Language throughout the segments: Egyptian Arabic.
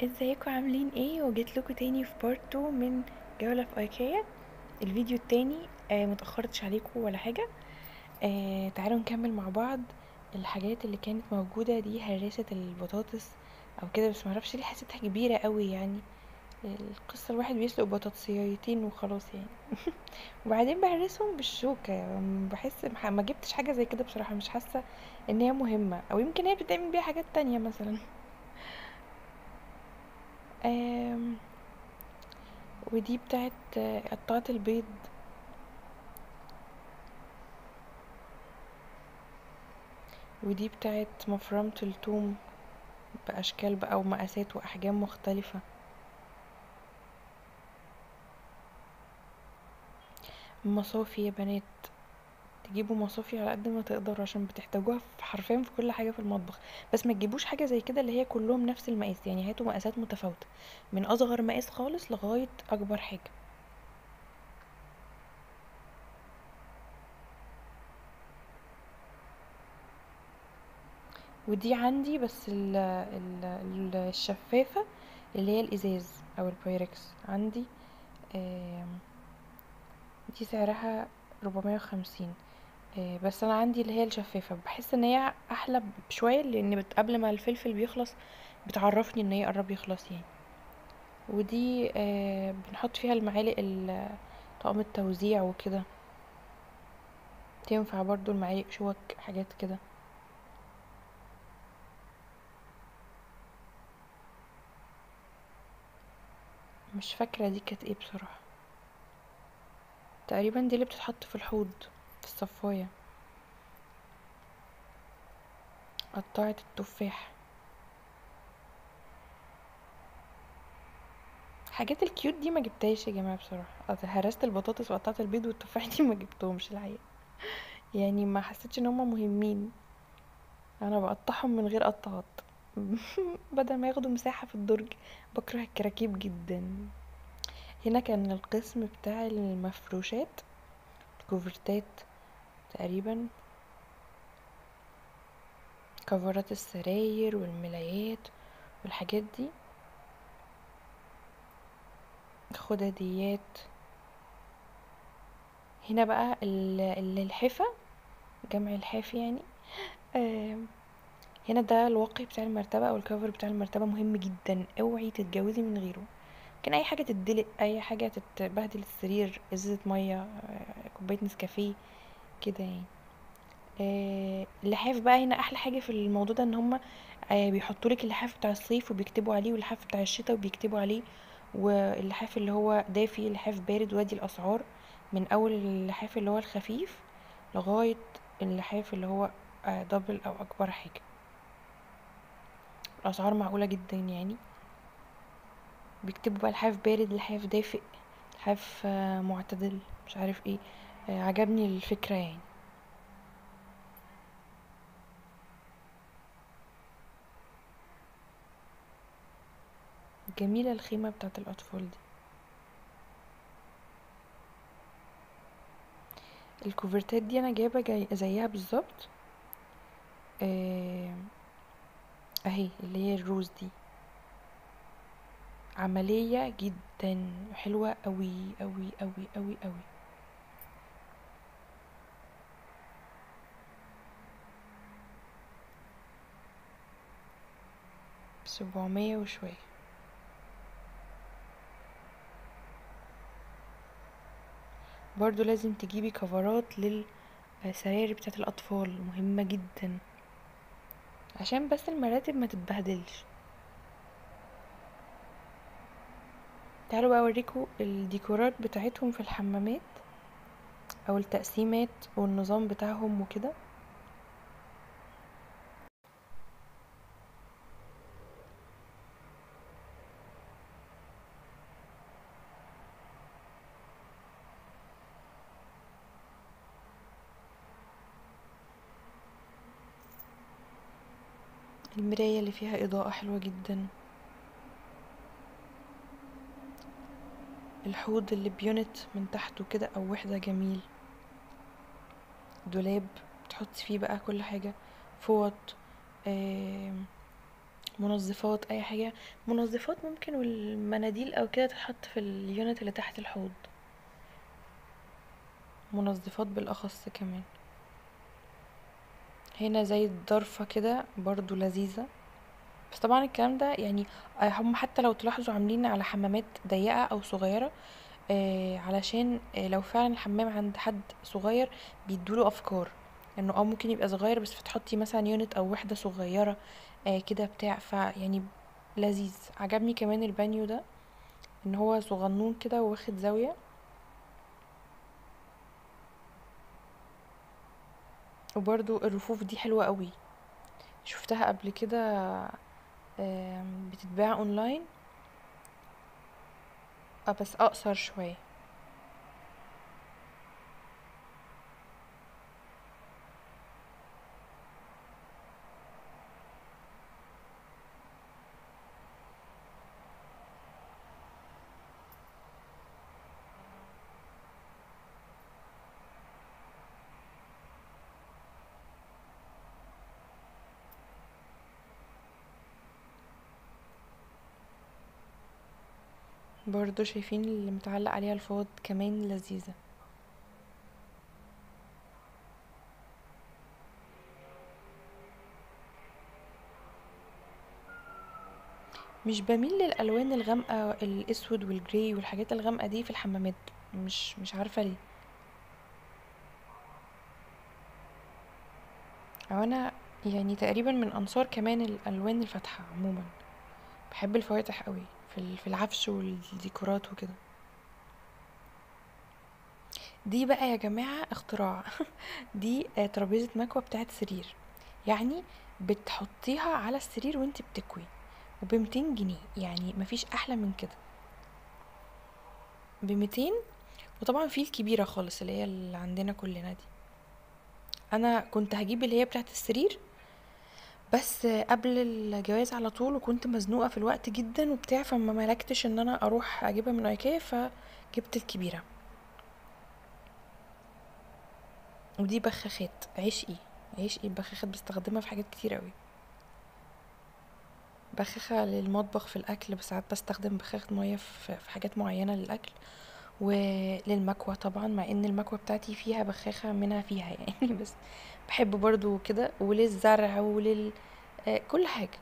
ازيكم عاملين ايه وجيت لكم تاني في بارت 2 من جولة في ايكيا الفيديو التاني آه متأخرتش عليكم ولا حاجة آه تعالوا نكمل مع بعض الحاجات اللي كانت موجودة دي هراسة البطاطس او كده بس معرفش ليه حسيتها كبيرة قوي يعني القصة الواحد بيسلق بطاطسيتين وخلاص يعني وبعدين بهرسهم بالشوكة بحس ما جبتش حاجة زي كده بصراحة مش حاسة ان هي مهمة او يمكن هي بتتعمل بيها حاجات تانية مثلا آم، ودي بتاعت قطعة البيض ودي بتاعت مفرمة الثوم بأشكال بقى ومقاسات وأحجام مختلفة مصافي يا بنات تجيبوا مصافي على قد ما تقدروا عشان بتحتاجوها في حرفيا في كل حاجة في المطبخ بس ما تجيبوش حاجة زي كده اللي هي كلهم نفس المقاس يعني هاتوا مقاسات متفاوتة من أصغر مقاس خالص لغاية أكبر حاجة ودي عندي بس ال ال الشفافة اللي هي الإزاز أو البايركس عندي آم، دي سعرها ربعمية وخمسين بس انا عندي اللي هي الشفافة بحس ان هي احلى بشوية لان بت- قبل ما الفلفل بيخلص بتعرفني ان هي قرب يخلص يعني ودي آه، بنحط فيها المعالق ال- طقم التوزيع وكده تنفع برضو المعالق شوك حاجات كده مش فاكرة دي كانت ايه بصراحة تقريبا دي اللي بتتحط في الحوض في الصفاية قطعت التفاح حاجات الكيوت دي ما جبتهاش يا جماعة بصراحة هرست البطاطس وقطعت البيض والتفاح دي ما جبتهمش الحقيقة يعني ما حسيتش ان هما مهمين انا بقطعهم من غير قطعات بدل ما ياخدوا مساحة في الدرج بكره الكراكيب جدا هنا كان القسم بتاع المفروشات الكوفرتات تقريبا كفرات السراير والملايات والحاجات دي خداديات هنا بقى ال- ال- الحفا جمع الحاف يعني آم، هنا ده الواقي بتاع المرتبة او الكفر بتاع المرتبة مهم جدا اوعي تتجوزي من غيره ممكن اي حاجة تدلق اي حاجة تتبهدل السرير ازازة مية آه، كوباية نسكافيه كده يعني آه، اللحاف بقى هنا احلى حاجة في الموضوع ده ان هما آه، بيحطوا لك اللحاف بتاع الصيف وبيكتبوا عليه واللحاف بتاع الشتاء وبيكتبوا عليه واللحاف اللي هو دافي لحاف بارد وادي الاسعار من اول اللحاف اللي هو الخفيف لغاية اللحاف اللي هو آه، دبل او اكبر حاجة الاسعار معقولة جدا يعني بيكتبوا بقى لحاف بارد لحاف دافئ لحاف آه، معتدل مش عارف ايه آه، عجبني الفكرة يعني جميلة الخيمة بتاعت الأطفال دي الكوفرتات دي أنا جايبة جاي زيها بالظبط آه، اهي اللي هي الروز دي عملية جدا حلوة قوي قوي قوي قوي قوي سبعمية وشوية برضو لازم تجيبي كفرات للسراير بتاعت الأطفال مهمة جدا عشان بس المراتب ما تتبهدلش تعالوا بقى اوريكم الديكورات بتاعتهم في الحمامات او التقسيمات والنظام بتاعهم وكده المراية اللي فيها إضاءة حلوة جدا الحوض اللي بيونت من تحته كده أو وحدة جميل دولاب بتحطي فيه بقى كل حاجة فوط آم، منظفات اي حاجه منظفات ممكن والمناديل او كده تتحط في اليونت اللي تحت الحوض منظفات بالاخص كمان هنا زي الضرفة كده برضو لذيذة بس طبعا الكلام ده يعني هم حتى لو تلاحظوا عاملين على حمامات ضيقة او صغيرة علشان لو فعلا الحمام عند حد صغير بيدوله افكار انه اه ممكن يبقى صغير بس فتحطي مثلا يونت او وحدة صغيرة كده بتاع ف يعني لذيذ عجبني كمان البانيو ده ان هو صغنون كده وواخد زاوية وبرضو الرفوف دي حلوة اوي شوفتها قبل كده بتتباع اونلاين اه بس اقصر شوية برضو شايفين اللي متعلق عليها الفوط كمان لذيذة مش بميل للالوان الغامقة الاسود والجراي والحاجات الغامقة دي في الحمامات مش مش عارفة ليه او انا يعني تقريبا من انصار كمان الالوان الفاتحة عموما بحب الفواتح اوي في العفش والديكورات وكده دي بقى يا جماعة اختراع دي ترابيزة مكوى بتاعت سرير يعني بتحطيها على السرير وانتي بتكوي وبمتين جنيه يعني مفيش احلى من كده بمتين وطبعا في الكبيرة خالص اللي هي اللي عندنا كلنا دي انا كنت هجيب اللي هي بتاعت السرير بس قبل الجواز على طول وكنت مزنوقة في الوقت جدا وبتاع فما ملكتش ان انا اروح اجيبها من ايكيا فجبت الكبيرة ودي بخاخات عشقي عشقي البخاخات بستخدمها في حاجات كتير اوي بخاخة للمطبخ في الاكل بس ساعات بستخدم بخاخة مياه في حاجات معينة للاكل وللمكوى طبعا مع ان المكوى بتاعتي فيها بخاخة منها فيها يعني بس بحب برضو كده وللزرع ولل كل حاجة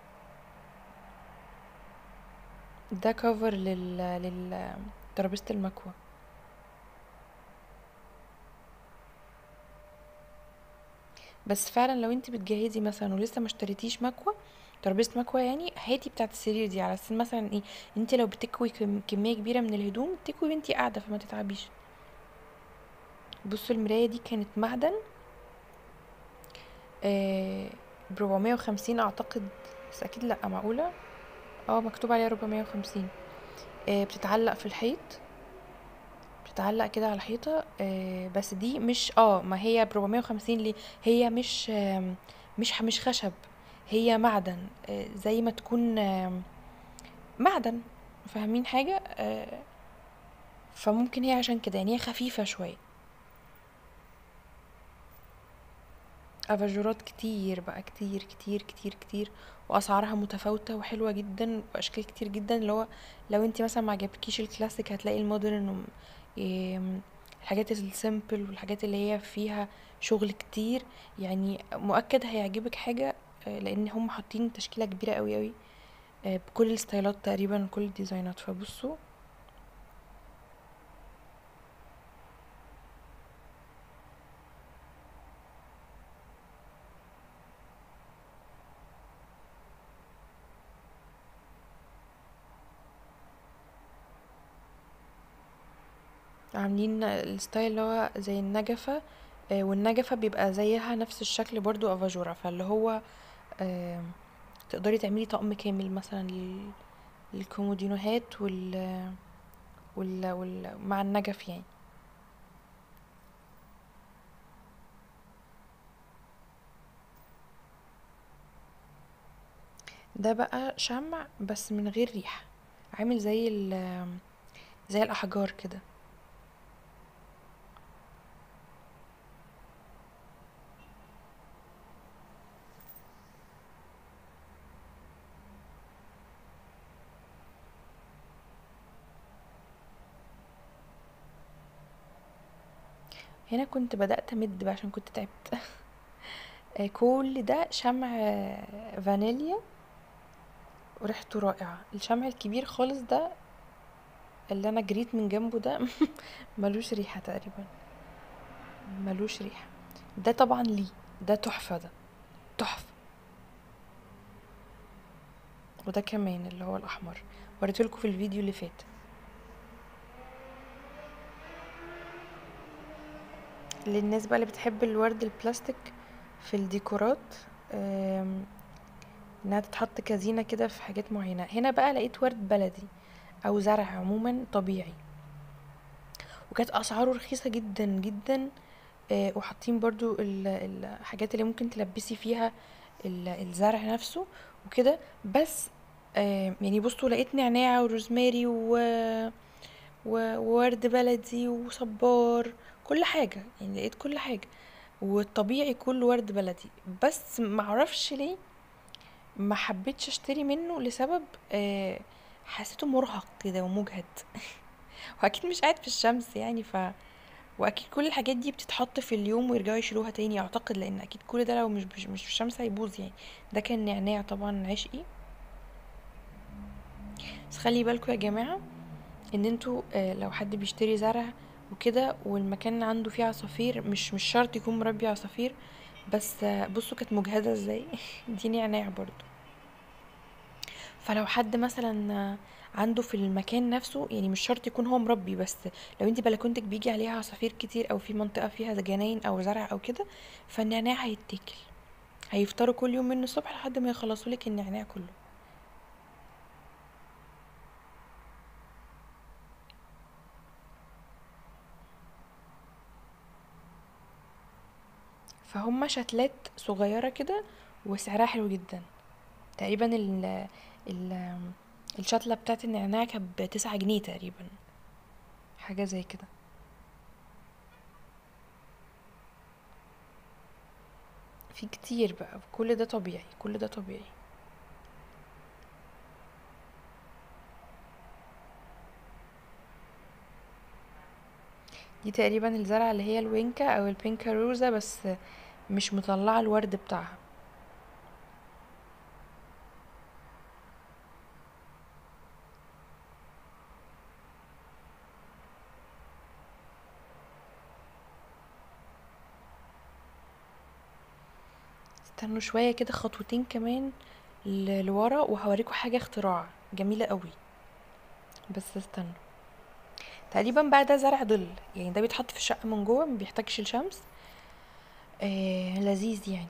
ده كفر لل لل ترابيزة المكوى بس فعلا لو انتي بتجهزي مثلا ولسه مشتريتيش مكوى ترابيزة مكوى يعني هاتي بتاعت السرير دي على اساس مثلا ايه انتي لو بتكوي كمية كبيرة من الهدوم تكوي وانتي قاعدة فما تتعبيش بصوا المراية دي كانت معدن بربعمية وخمسين اعتقد بس اكيد لا معقولة اه مكتوب عليها ربعمية وخمسين بتتعلق في الحيط بتتعلق كده على الحيطة بس دي مش اه ما هي بربعمية وخمسين ليه هي مش مش مش خشب هي معدن زي ما تكون معدن فاهمين حاجة فممكن هي عشان كده يعني هي خفيفة شوية اباجورات كتير بقى كتير كتير كتير كتير واسعارها متفاوتة وحلوة جدا واشكال كتير جدا اللي هو لو انتي مثلا معجبكيش الكلاسيك هتلاقي المودرن الحاجات السيمبل والحاجات اللي هي فيها شغل كتير يعني مؤكد هيعجبك حاجة لان هم حاطين تشكيلة كبيرة اوي اوي بكل الستايلات تقريبا كل الديزاينات فبصوا عاملين الستايل اللي هو زي النجفة والنجفة بيبقى زيها نفس الشكل برضو افاجورة فاللي هو تقدري تعملي طقم كامل مثلا للكومودينوهات وال وال وال مع النجف يعني ده بقى شمع بس من غير ريحة عامل زي ال زي الاحجار كده هنا كنت بدأت امد بقى عشان كنت تعبت آه، كل ده شمع آه، فانيليا وريحته رائعة الشمع الكبير خالص ده اللي انا جريت من جنبه ده ملوش ريحة تقريبا ملوش ريحة ده طبعا ليه ده تحفة ده تحفة وده كمان اللي هو الاحمر وريتهولكوا في الفيديو اللي فات للناس بقى اللي بتحب الورد البلاستيك في الديكورات آم، انها تتحط كزينة كده في حاجات معينة هنا بقى لقيت ورد بلدي او زرع عموما طبيعي وكانت اسعاره رخيصة جدا جدا آه، وحاطين برضو ال- الحاجات اللي ممكن تلبسي فيها ال- الزرع نفسه وكده بس آه، يعني بصوا لقيت نعناع وروزماري و... و- وورد بلدي وصبار كل حاجة يعني لقيت كل حاجة والطبيعي كله ورد بلدي بس معرفش ليه ما حبيتش اشتري منه لسبب آه، حسيته مرهق كده ومجهد واكيد مش قاعد في الشمس يعني ف واكيد كل الحاجات دي بتتحط في اليوم ويرجعوا يشيلوها تاني اعتقد لان اكيد كل ده لو مش مش مش في الشمس هيبوظ يعني ده كان نعناع طبعا عشقي بس خلي بالكم يا جماعه ان انتوا آه، لو حد بيشتري زرع وكده والمكان عنده فيه عصافير مش مش شرط يكون مربي عصافير بس آه، بصوا كانت مجهده ازاي دي نعناع برضو فلو حد مثلا آه، عنده في المكان نفسه يعني مش شرط يكون هو مربي بس لو انت بلكونتك بيجي عليها عصافير كتير او في منطقه فيها جناين او زرع او كده فالنعناع هيتاكل هيفطروا كل يوم منه الصبح لحد ما يخلصوا لك النعناع كله فهم شتلات صغيرة كده وسعرها حلو جدا تقريبا ال ال الشتلة بتاعت النعناع كانت بتسعة جنيه تقريبا حاجة زي كده في كتير بقى كل ده طبيعي كل ده طبيعي دي تقريبا الزرعة اللي هي الوينكا او البينكا روزا بس مش مطلعة الورد بتاعها استنوا شوية كده خطوتين كمان ل- لورا وهوريكم حاجة اختراع جميلة قوي بس استنوا تقريبا بقى ده زرع ظل يعني ده بيتحط في الشقة من جوه ما بيحتاجش الشمس آه لذيذ يعني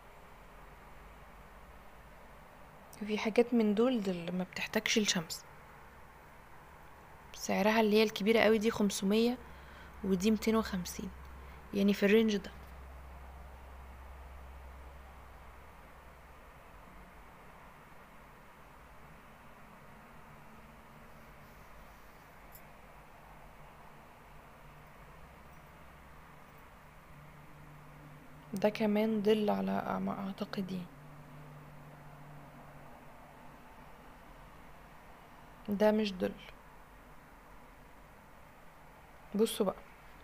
في حاجات من دول ظل ما بتحتاجش الشمس سعرها اللي هي الكبيرة قوي دي خمسمية ودي ميتين وخمسين يعني في الرينج ده ده كمان ظل على ما اعتقد يعني ده مش ظل بصوا بقى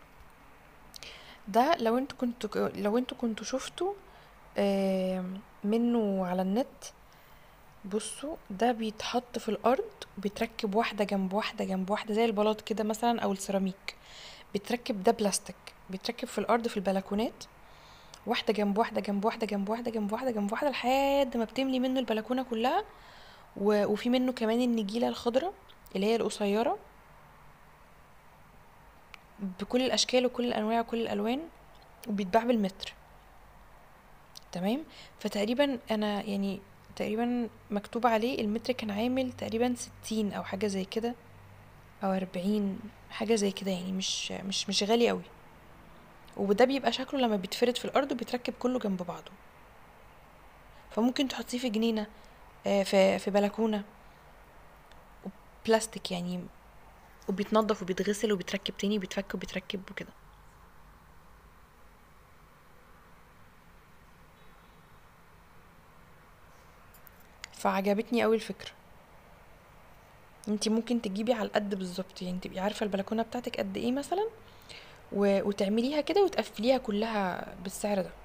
ده لو انتوا كنتوا لو انتوا كنتوا شفتوا آم، منه على النت بصوا ده بيتحط في الارض بيتركب واحده جنب واحده جنب واحده زي البلاط كده مثلا او السيراميك بيتركب ده بلاستيك بيتركب في الارض في البلكونات واحده جنب واحده جنب واحده جنب واحده جنب واحده جنب واحده لحد ما بتملي منه البلكونه كلها و... وفي منه كمان النجيله الخضراء اللي هي القصيره بكل الاشكال وكل الانواع وكل الالوان وبيتباع بالمتر تمام فتقريبا انا يعني تقريبا مكتوب عليه المتر كان عامل تقريبا ستين او حاجه زي كده او اربعين حاجه زي كده يعني مش مش مش غالي قوي وده بيبقى شكله لما بيتفرد في الارض وبيتركب كله جنب بعضه فممكن تحطيه في جنينه آه، في في بلكونه بلاستيك يعني وبيتنضف وبيتغسل وبيتركب تاني وبيتفك وبيتركب وكده فعجبتني قوي الفكره انتي ممكن تجيبي على القد بالظبط يعني تبقي عارفه البلكونه بتاعتك قد ايه مثلا و... وتعمليها كده وتقفليها كلها بالسعر ده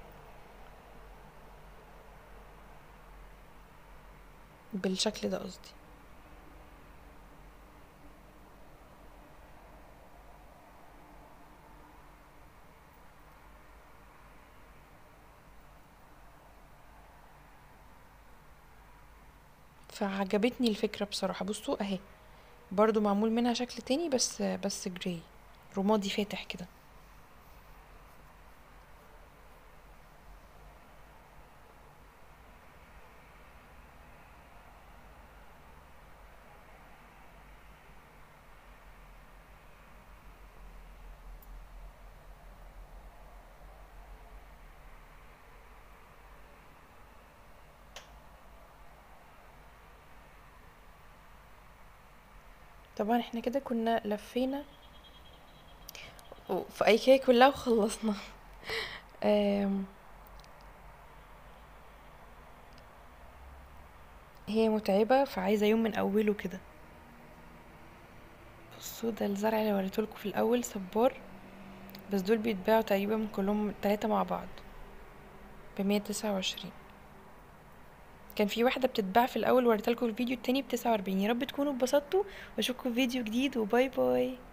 بالشكل ده قصدي فعجبتني الفكرة بصراحة بصوا اهي برضو معمول منها شكل تاني بس بس جراي رمادي فاتح كده طبعا احنا كده كنا لفينا في ايكيا كلها وخلصنا آم، هي متعبة فعايزة يوم من اوله كده بصوا ده الزرع اللي وريتهولكوا في الاول صبار بس دول بيتباعوا تقريبا كلهم تلاتة مع بعض بمية تسعة وعشرين كان في واحدة بتتباع في الأول وريتها لكم الفيديو التاني بتسعة وأربعين يا رب تكونوا اتبسطتوا واشوفكم في فيديو جديد وباي باي